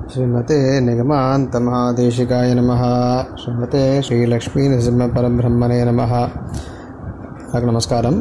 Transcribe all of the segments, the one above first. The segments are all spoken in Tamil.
श्रीमते निगमान्तमहादेशिकाय नमः श्रीमते श्रीलक्ष्मीनृसिंहपरब्रह्मणे नमः எல்லாருக்கும் நமஸ்காரம்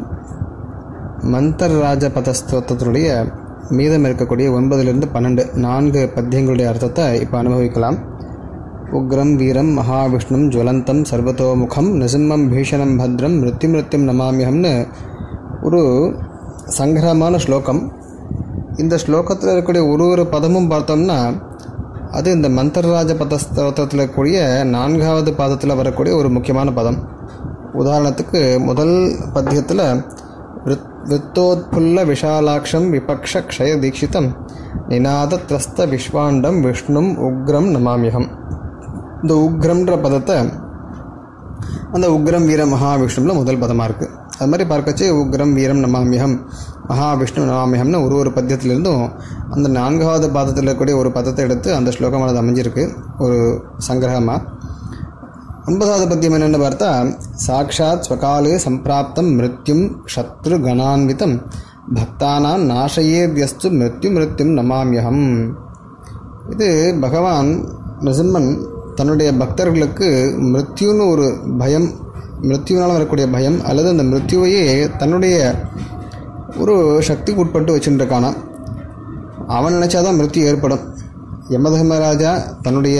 மந்தர்ராஜபத ஸ்தோத்திரத்தினுடைய மீதம் இருக்கக்கூடிய ஒன்பதிலிருந்து பன்னெண்டு நான்கு பத்தியங்களுடைய அர்த்தத்தை இப்போ அனுபவிக்கலாம் உக்ரம் வீரம் மகாவிஷ்ணும் ஜுவலந்தம் சர்வதோமுகம் நிசிம்மம் பீஷணம் பத்ரம் மிருத்யு மிருத்யும் நமாமியம்னு ஒரு சங்கிரகமான ஸ்லோகம் இந்த ஸ்லோகத்தில் இருக்கக்கூடிய ஒரு ஒரு பதமும் பார்த்தோம்னா அது இந்த மந்தர்ராஜ பத ஸ்தோத்திரத்தில் இருக்கக்கூடிய நான்காவது பாதத்தில் வரக்கூடிய ஒரு முக்கியமான பதம் உதாரணத்துக்கு முதல் பத்தியத்தில் வித் வித்தோத்புல்ல விஷாலாட்சம் விபக்ஷ க்ஷய தீட்சிதம் நிநாத திரஸ்த விஸ்வாண்டம் விஷ்ணும் உக்ரம் நமாமியகம் இந்த உக்ரம்ன்ற பதத்தை அந்த உக்ரம் வீர மகாவிஷ்ணுவில் முதல் பதமாக இருக்குது அது மாதிரி பார்க்கச்சு உக்ரம் வீரம் நமாமியகம் மகாவிஷ்ணு நமாமியகம்னு ஒரு ஒரு பத்தியத்திலிருந்தும் அந்த நான்காவது பாதத்தில் இருக்கக்கூடிய ஒரு பதத்தை எடுத்து அந்த ஸ்லோகமானது அமைஞ்சிருக்கு ஒரு சங்கிரகமாக ஒன்பதாவது பத்தியம் என்னென்னு பார்த்தா சாட்சாத் ஸ்வகாலே சம்பிராப்தம் மிருத்யும் சத்ரு கணான்விதம் பக்தானாம் நாசயேத்யஸ்து மிருத்யு மிருத்யும் நமாமியகம் இது பகவான் நிருசிம்மன் தன்னுடைய பக்தர்களுக்கு மிருத்யுன்னு ஒரு பயம் மிருத்யுனால் வரக்கூடிய பயம் அல்லது அந்த மிருத்யுவையே தன்னுடைய ஒரு சக்திக்கு உட்பட்டு வச்சுட்டுருக்கானா அவன் நினச்சாதான் மிருத்யு ஏற்படும் யமதர்மராஜா தன்னுடைய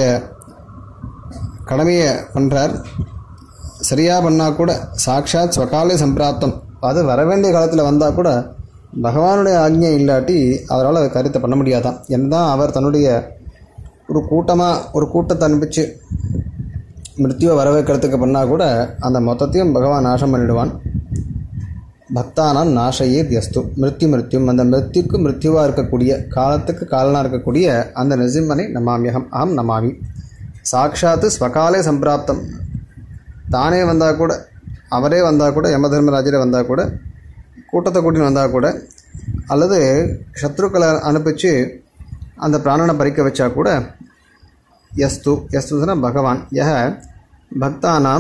கடமையை பண்ணுறார் சரியாக பண்ணால் கூட சாட்சாத் ஸ்வகாலே சம்பிராப்தம் அது வர வேண்டிய காலத்தில் வந்தால் கூட பகவானுடைய ஆக்ஞை இல்லாட்டி அவரால் அதை கருத்தை பண்ண முடியாதான் என்னதான் அவர் தன்னுடைய ஒரு கூட்டமாக ஒரு கூட்டத்தை அனுப்பிச்சு மிருத்யுவை வர வைக்கிறதுக்கு பண்ணால் கூட அந்த மொத்தத்தையும் பகவான் நாசம் பண்ணிடுவான் பக்தானாம் நாசையே தியஸ்து மிருத்யு மிருத்யும் அந்த மிருத்யுக்கு மிருத்யுவாக இருக்கக்கூடிய காலத்துக்கு காலனாக இருக்கக்கூடிய அந்த நரசிம்மனை நமாமியகம் அகம் நமாமி சாட்சாத்து ஸ்வகாலே சம்பிராப்தம் தானே வந்தால் கூட அவரே வந்தால் கூட யம தர்மராஜரே வந்தால் கூட கூட்டத்தை கூட்டின்னு வந்தால் கூட அல்லது சத்ருக்களை அனுப்பிச்சு அந்த பிராணனை பறிக்க வச்சா கூட எஸ்து எஸ்துனா பகவான் யக பக்தானாம்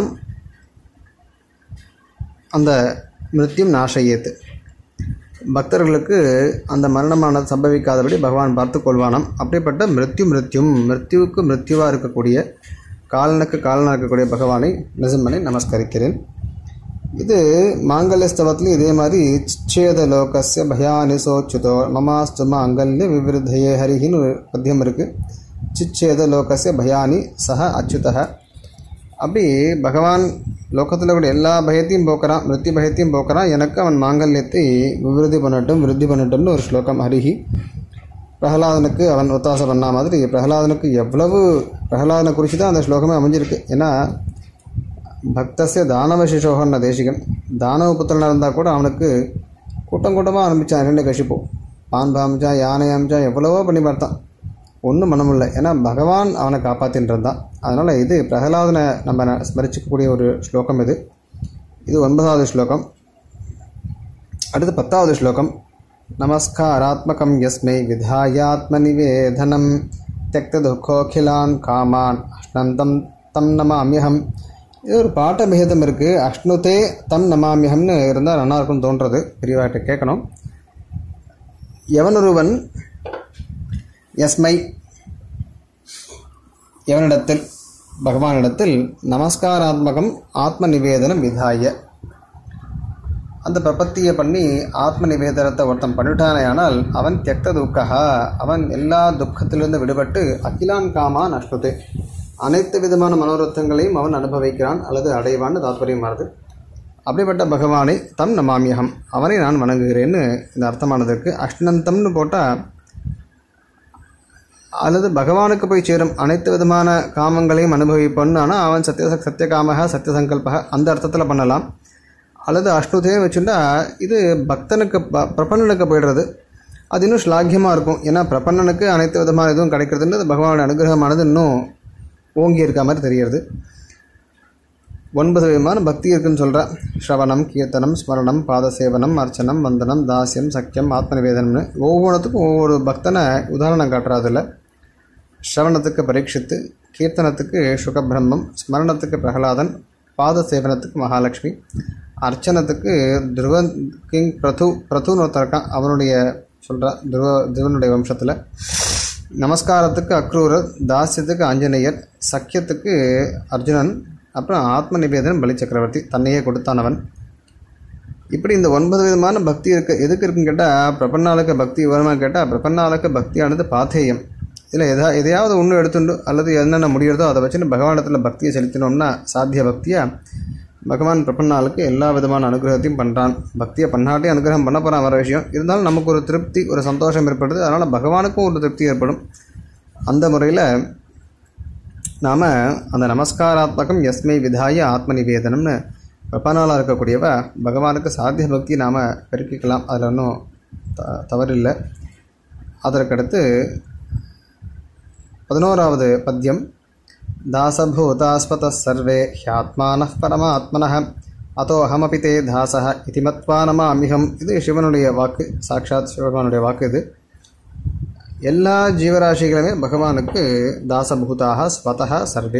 அந்த மிருத்யும் நாசையேத்து பக்தர்களுக்கு அந்த மரணமானது சம்பவிக்காதபடி பகவான் பார்த்து கொள்வானாம் அப்படிப்பட்ட மிருத்யு மிருத்யும் மிருத்யுவுக்கு மிருத்யுவாக இருக்கக்கூடிய காலனுக்கு காலனாக இருக்கக்கூடிய பகவானை நிசிம்மனை நமஸ்கரிக்கிறேன் இது மாங்கல்யஸ்தவத்துலேயும் இதே மாதிரி சிச்சேத லோகஸ்ய பயானி சோச்சுதோ மமாஸ்து மாங்கல்ய விவிருத்தையே ஹரிஹின்னு ஒரு பத்தியம் இருக்குது சிச்சேத லோகஸ்ய பயானி சஹ அச்சுதக அப்படி பகவான் லோகத்தில் கூட எல்லா பயத்தையும் போக்குறான் மிருத்தி பயத்தையும் போக்குறான் எனக்கு அவன் மாங்கல்யத்தை விருத்தி பண்ணட்டும் விருத்தி பண்ணட்டும்னு ஒரு ஸ்லோகம் ஹரிஹி பிரகலாதனுக்கு அவன் ஒத்தாசை பண்ண மாதிரி பிரகலாதனுக்கு எவ்வளவு பிரகலாதனை குறித்து தான் அந்த ஸ்லோகமே அமைஞ்சிருக்கு ஏன்னா பக்தசிய தானவ சிசோகன்ன தேசிகன் தானவ புத்திரனாக இருந்தால் கூட அவனுக்கு கூட்டம் கூட்டமாக ஆரம்பித்தான் இரண்டு கஷிப்போ பாம்பு அமைச்சான் யானை அமைச்சான் எவ்வளவோ பண்ணி பார்த்தான் ஒன்றும் பண்ண முடியல ஏன்னா பகவான் அவனை காப்பாற்றின்னு இருந்தான் அதனால் இது பிரகலாதனை நம்ம ஸ்மரிச்சிக்கக்கூடிய ஒரு ஸ்லோகம் இது இது ஒன்பதாவது ஸ்லோகம் அடுத்து பத்தாவது ஸ்லோகம் நமஸ்காராத்மகம் யஸ்மை விதாயாத்மநிவேதனம் தியக்த துக்கோகிலான் காமான் அஷ்ணந்தம் தம் நமாமியகம் இது ஒரு பாட்ட பேதம் இருக்குது அஷ்ணுதே தம் நமாமியகம்னு இருந்தால் நல்லா இருக்கும்னு தோன்றது பெரியவாட்ட கேட்கணும் எவனொருவன் எஸ்மை எவனிடத்தில் பகவானிடத்தில் நமஸ்காராத்மகம் ஆத்ம நிவேதனம் விதாய அந்த பிரபத்தியை பண்ணி ஆத்ம நிவேதனத்தை ஒருத்தன் பண்ணிட்டானேயானால் அவன் தியக்த துக்கா அவன் எல்லா துக்கத்திலிருந்து விடுபட்டு அகிலான் காமான் அஷ்ணுதே அனைத்து விதமான மனோரத்தங்களையும் அவன் அனுபவிக்கிறான் அல்லது அடைவான்னு தாத்பரியமானது அப்படிப்பட்ட பகவானை தம் நமாமியகம் அவனை நான் வணங்குகிறேன்னு இந்த அர்த்தமானதற்கு அஷ்ணந்தம்னு போட்டால் அல்லது பகவானுக்கு போய் சேரும் அனைத்து விதமான காமங்களையும் அனுபவிப்பான்னு ஆனால் அவன் சத்திய சத்தியகாமக சத்தியசங்கல்பக அந்த அர்த்தத்தில் பண்ணலாம் அல்லது அஷ்ணுதையும் வச்சுட்டா இது பக்தனுக்கு ப பிரபன்னனுக்கு போயிடுறது அது இன்னும் ஸ்லாக்கியமாக இருக்கும் ஏன்னா பிரபன்னனுக்கு அனைத்து விதமான இதுவும் கிடைக்கிறதுன்றது பகவானுடைய அனுகிரகமானது இன்னும் ஓங்கி இருக்க மாதிரி தெரிகிறது ஒன்பது விதமான பக்தி இருக்குன்னு சொல்கிறா ஸ்ரவணம் கீர்த்தனம் ஸ்மரணம் பாதசேவனம் அர்ச்சனம் வந்தனம் தாசியம் சக்கியம் ஆத்ம நிவேதனம்னு ஒவ்வொன்றுத்துக்கும் ஒவ்வொரு பக்தனை உதாரணம் காட்டுறதில்ல ஸ்ரவணத்துக்கு பரீட்சித்து கீர்த்தனத்துக்கு சுகபிரம்மம் ஸ்மரணத்துக்கு பிரகலாதன் பாத சேவனத்துக்கு மகாலட்சுமி அர்ச்சனத்துக்கு துருவ கிங் பிரது பிரதுன்னு ஒருத்தர் இருக்கான் அவனுடைய சொல்கிறா துருவ துருவனுடைய வம்சத்தில் நமஸ்காரத்துக்கு அக்ரூரர் தாஸ்யத்துக்கு ஆஞ்சநேயர் சக்கியத்துக்கு அர்ஜுனன் அப்புறம் ஆத்ம நிவேதனம் பலி சக்கரவர்த்தி தன்னையே கொடுத்தானவன் இப்படி இந்த ஒன்பது விதமான பக்தி இருக்கு எதுக்கு இருக்குன்னு கேட்டால் பிரபன்னாளுக்கு பக்தி வருமானு கேட்டால் பிரபன்னாளுக்கு பக்தியானது பாத்தேயம் இதில் எதா எதையாவது ஒன்று எடுத்துண்டு அல்லது என்னென்ன முடிகிறதோ அதை வச்சுன்னு பகவானிடத்தில் பக்தியை செலுத்தினோம்னா சாத்திய பக்தியாக பகவான் பிரபன்னாளுக்கு எல்லா விதமான அனுகிரகத்தையும் பண்ணுறான் பக்தியை பண்ணாட்டி அனுகிரகம் பண்ண போகிறான் வர விஷயம் இருந்தாலும் நமக்கு ஒரு திருப்தி ஒரு சந்தோஷம் ஏற்படுது அதனால் பகவானுக்கும் ஒரு திருப்தி ஏற்படும் அந்த முறையில் நாம் அந்த நமஸ்காராத்மகம் எஸ்மை விதாய ஆத்ம நிவேதனம்னு பிரபனாலாக இருக்கக்கூடியவ பகவானுக்கு சாத்திய பக்தி நாம் பெருக்கிக்கலாம் அதில் ஒன்றும் த தவறில்லை அதற்கடுத்து பதினோராவது பத்தியம் தாசபூதாஸ்பத சர்வே ஹியாத்மான பரமாத்மன அதோஹமபி தே தாசக இதி மத்வா நமாமிகம் இது சிவனுடைய வாக்கு சாட்சாத் சிவபகவானுடைய வாக்கு இது எல்லா ஜீவராசிகளுமே பகவானுக்கு தாசபூதாக ஸ்வதः சர்வே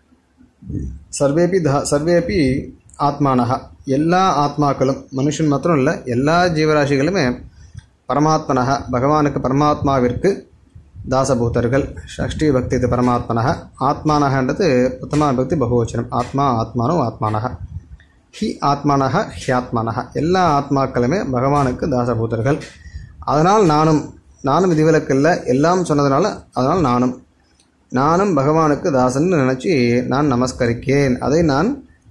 சர்வேபி தா சர்வேபி ஆத்மானஹா எல்லா ஆத்மாக்களும் மனுஷன் மாத்திரம் இல்லை எல்லா ஜீவராசிகளுமே பரமாத்மனக பகவானுக்கு பரமாத்மாவிற்கு தாசபூதர்கள் ஷஷ்டி பக்தி இது பரமாத்மனக ஆத்மானகன்றது உத்தமா பக்தி பகுவச்சனம் ஆத்மா ஆத்மானோ ஆத்மானக ஹி ஆத்மானக ஹியாத்மானக எல்லா ஆத்மாக்களுமே பகவானுக்கு தாசபூதர்கள் அதனால் நானும் நானும் விதிவிலக்கு இல்லை எல்லாம் சொன்னதுனால அதனால் நானும் நானும் பகவானுக்கு தாசன்னு நினச்சி நான் நமஸ்கரிக்கேன் அதை நான்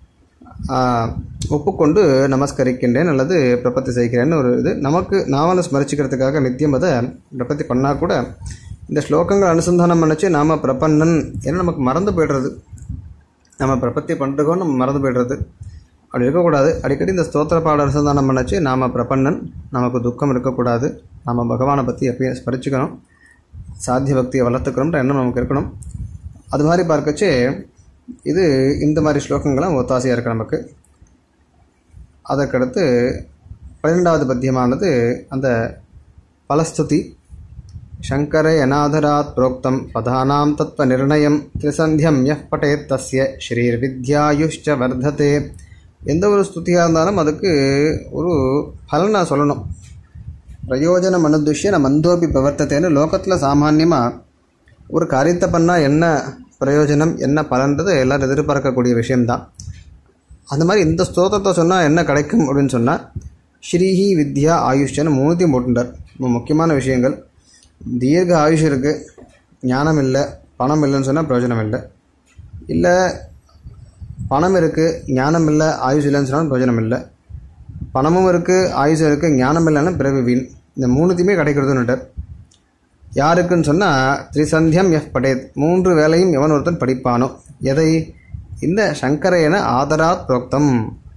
ஒப்புக்கொண்டு நமஸ்கரிக்கின்றேன் அல்லது பிரபத்தி செய்கிறேன்னு ஒரு இது நமக்கு நாமளும் ஸ்மரிச்சுக்கிறதுக்காக நித்தியம் அதை பிரபத்தி பண்ணால் கூட இந்த ஸ்லோகங்கள் அனுசந்தானம் பண்ணிச்சு நாம் பிரபன்னன் ஏன்னா நமக்கு மறந்து போய்டுறது நம்ம பிரபத்தி பண்ணுறோம் நம்ம மறந்து போய்டுறது அப்படி இருக்கக்கூடாது அடிக்கடி இந்த ஸ்தோத்திர பாட அனுசந்தானம் பண்ணச்சு நாம் பிரபன்னன் நமக்கு துக்கம் இருக்கக்கூடாது நம்ம பகவானை பற்றி எப்பயும் ஸ்மரிச்சுக்கணும் சாத்திய பக்தியை வளர்த்துக்கணுன்ற எண்ணம் நமக்கு இருக்கணும் அது மாதிரி பார்க்கச்சு இது இந்த மாதிரி ஸ்லோகங்கள்லாம் ஒத்தாசையாக இருக்குது நமக்கு அதற்கடுத்து பன்னிரெண்டாவது பத்தியமானது அந்த பலஸ்துதி சங்கர அநாதராத் புரோக்தம் பதானாம் தத்வ நிர்ணயம் திரிசந்தியம் யப் பட்டேத் தஸ்ய ஸ்ரீர் வித்யாயுஷ்ச வர்த்ததே எந்த ஒரு ஸ்துதியாக இருந்தாலும் அதுக்கு ஒரு பலனை சொல்லணும் பிரயோஜனம் அனுதுஷ்ய ந மந்தோபி பிரவர்த்தத்தேன்னு லோகத்தில் சாமான்யமாக ஒரு காரியத்தை பண்ணால் என்ன பிரயோஜனம் என்ன பலன்றது எல்லோரும் எதிர்பார்க்கக்கூடிய விஷயம்தான் அந்த மாதிரி இந்த ஸ்தோத்திரத்தை சொன்னால் என்ன கிடைக்கும் அப்படின்னு சொன்னால் ஸ்ரீஹி வித்யா ஆயுஷ்யன்னு மூணுத்தையும் போட்டுட்டார் ரொம்ப முக்கியமான விஷயங்கள் தீர்க்க ஆயுஷ் இருக்குது ஞானம் இல்லை பணம் இல்லைன்னு சொன்னால் பிரயோஜனம் இல்லை இல்லை பணம் இருக்குது ஞானம் இல்லை ஆயுஷ் இல்லைன்னு சொன்னாலும் பிரயோஜனம் இல்லை பணமும் இருக்குது ஆயுஷும் இருக்குது ஞானம் இல்லைன்னா பிறவி வீண் இந்த மூணுத்தையுமே கிடைக்கிறதுன்னுட்டார் யாருக்குன்னு சொன்னால் திரிசந்தியம் எஃப் படேத் மூன்று வேலையும் எவன் ஒருத்தன் படிப்பானோ எதை இந்த சங்கரையன ஆதராத் புரோக்தம்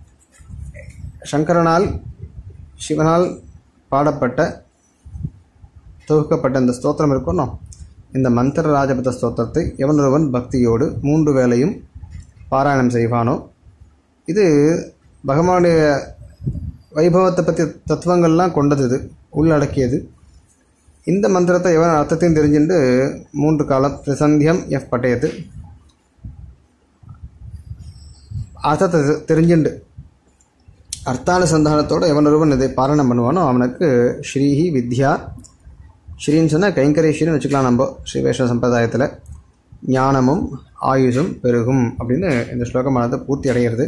சங்கரனால் சிவனால் பாடப்பட்ட தொகுக்கப்பட்ட இந்த ஸ்தோத்திரம் இருக்கணும் இந்த மந்திர ராஜபத ஸ்தோத்திரத்தை எவன் ஒருவன் பக்தியோடு மூன்று வேளையும் பாராயணம் செய்வானோ இது பகவானுடைய வைபவத்தை பற்றி தத்துவங்கள்லாம் கொண்டது இது உள்ளடக்கியது இந்த மந்திரத்தை எவன் அர்த்தத்தையும் தெரிஞ்சுட்டு மூன்று காலம் திரிசந்தியம் எஃப் பட்டயத்து அர்த்தத்தை தெரிஞ்சுண்டு அர்த்தானுசந்தானத்தோடு எவன் ஒருவன் இதை பாராயணம் பண்ணுவானோ அவனுக்கு ஸ்ரீஹி வித்யா ஸ்ரீன்னு சொன்னால் கைங்கரேஷின்னு வச்சுக்கலாம் நம்ம ஸ்ரீ வைஷ்ணவ சம்பிரதாயத்தில் ஞானமும் ஆயுஷும் பெருகும் அப்படின்னு இந்த ஸ்லோகமானது பூர்த்தி அடைகிறது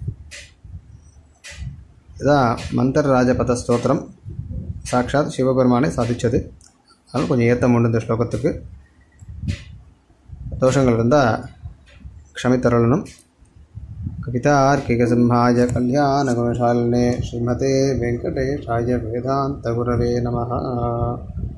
இதான் மந்தர் ராஜபத ஸ்தோத்திரம் சாட்சாத் சிவபெருமானை சாதித்தது அதனால் கொஞ்சம் ஏத்தம் உண்டு இந்த ஸ்லோகத்துக்கு தோஷங்கள் இருந்தால் க்ஷமித்தருளணும் कवितार्किकसिंहाय कल्याणगुणशालिने श्रीमते वेङ्कटेशाय वेदान्तगुरवे नमः